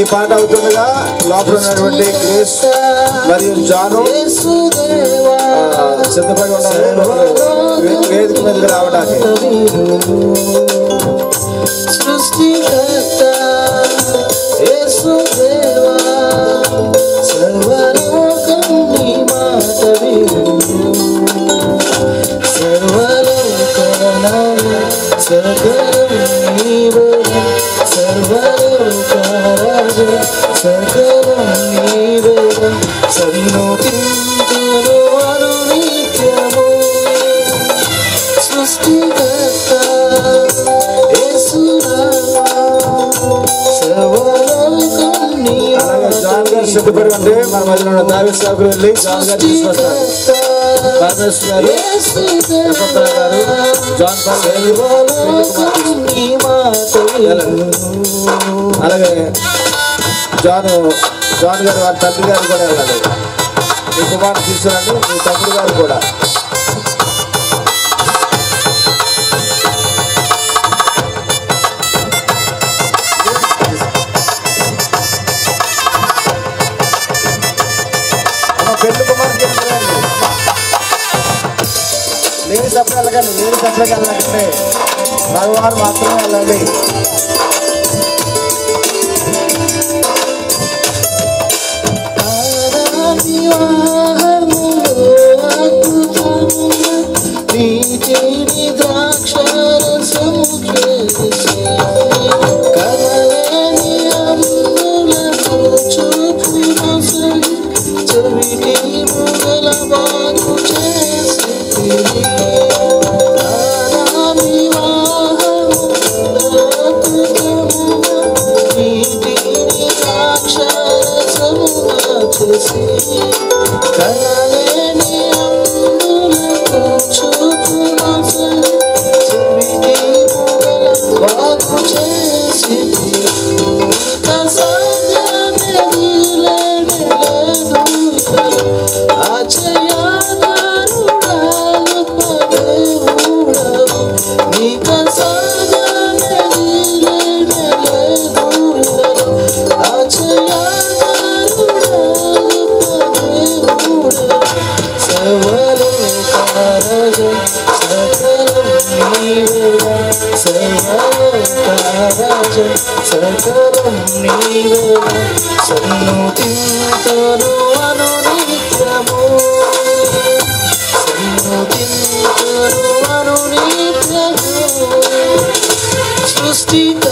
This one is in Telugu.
పాట అవుతుండగా లోపల ఉన్నటువంటి గ్రేస్ మరియు జాను ఆ, సిద్ధపడి ఉన్నారు వే- వేదిక మీదకి రావడానికి సృష్టికర్త యేసుదేవా సర్వలోకం నీ మాట విను సర్వలోకనామ సకలం నీవే సర్వలోకరాజ సకలం నీవే సన్నుతింతును అను నిత్యము సృష్టికర్త యేసురావా సర్వలోకం నీ అలాగే జాన్ గారు సిద్ధపడి ఉంటే మన మధ్యలో ఉన్న దావి సాగు వెళ్ళి జాన్ గారు తీసుకొస్తారు పరమేశ్వర్ గారు యశోధర గారు జాన్ పాల్ గారు అలాగే జాన్ జాన్ గారు వారి తండ్రి గారు కూడా వెళ్ళాలి మీ కుమారుడు తీసుకురండి మీ తమ్ముడు గారు కూడా అమ్మ పెళ్లి కుమారుడికి వెళ్ళండి నేను సపరేట్ వెళ్ళకండి నేను సపరేట్ వెళ్ళకండి మగవారు మాత్రమే వెళ్ళండి చేసి కలలేని అందులకు చూపున సరి చెవిటి మొగల వాకు చేసి ఇక సాధ్యమే లేనే లేదు ఆచయాదారుడాలు పదేవుడవు నీక సాధ్యమే లేనే లేదు ఆచయాదారుడాలు పదేవుడవు సర్వలోకారజ సకలం నీవేగా సర్వలోకారజ సకలం నీవేగా సన్నుతింతను అను నిత్యము సన్నుతింతను అను నిత్యము సృష్టిక